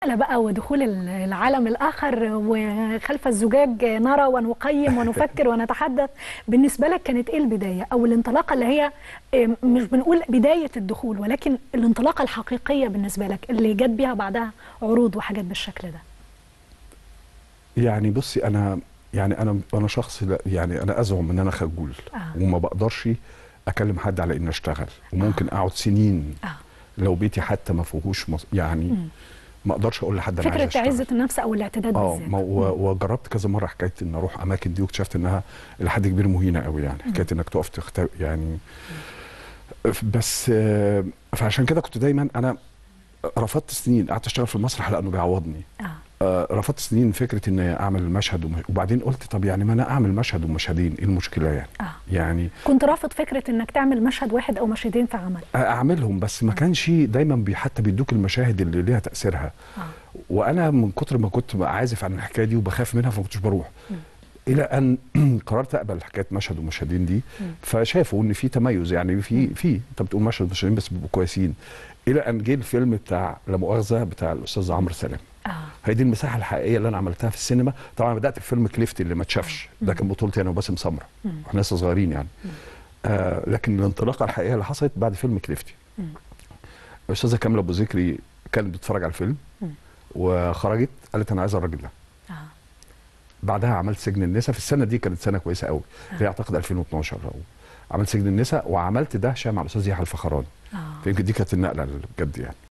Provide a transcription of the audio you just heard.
لا بقى ودخول العالم الآخر وخلف الزجاج نرى ونقيم ونفكر ونتحدث بالنسبة لك كانت إيه البداية أو الانطلاقة اللي هي مش بنقول بداية الدخول ولكن الانطلاقة الحقيقية بالنسبة لك اللي جت بيها بعدها عروض وحاجات بالشكل ده يعني بصي أنا يعني أنا أنا شخص لا يعني أنا أزعم إن أنا خجول آه. وما بقدرش أكلم حد على إني أشتغل وممكن أقعد سنين آه. لو بيتي حتى ما فيهوش مص... يعني مم. ما اقدرش اقول لحد انا عايز فكرة اشتغل عزة النفس أو الاعتداد اه بالذات ما- و- وجربت كذا مره حكايه ان اروح اماكن دي واكتشفت انها لحد كبير مهينه قوي يعني حكايه انك تقف تختار يعني بس آه، فعشان كده كنت دايما انا رفضت سنين قعدت اشتغل في المسرح لانه بيعوضني آه. آه، رفضت سنين فكره ان اعمل مشهد ومش... وبعدين قلت طب يعني ما انا اعمل مشهد ومشهدين ايه المشكله يعني آه. يعني كنت رافض فكرة إنك تعمل مشهد واحد أو مشهدين في عمل اعملهم بس ما كانش دايما بي حتى بيدوك المشاهد اللي ليها تاثيرها آه. وانا من كتر ما كنت عازف عن الحكايه دي وبخاف منها فما كنتش بروح الى ان قررت اقبل حكايه مشهد ومشهدين دي فشافوا ان في تميز يعني في في انت بتقول مشهد ومشهدين بس بيبقوا كويسين الى ان جه الفيلم بتاع لا مؤاخذه بتاع الاستاذ عمرو سلام آه. هي دي المساحه الحقيقيه اللي انا عملتها في السينما طبعا بدات بفيلم كليفتي اللي ما اتشافش ده كان بطولتي انا وباسم سمره واحنا لسه صغيرين يعني آه لكن الانطلاقه الحقيقيه اللي حصلت بعد فيلم كليفتي الاستاذه كامله ابو ذكري كانت بتتفرج على الفيلم وخرجت قالت انا عايزه الراجل ده آه. بعدها عملت سجن النساء في السنه دي كانت سنه كويسه قوي اللي هي اعتقد 2012 او عملت سجن النساء وعملت دهشه مع الاستاذ يحيى الفخراني آه. فيمكن دي كانت النقله اللي بجد يعني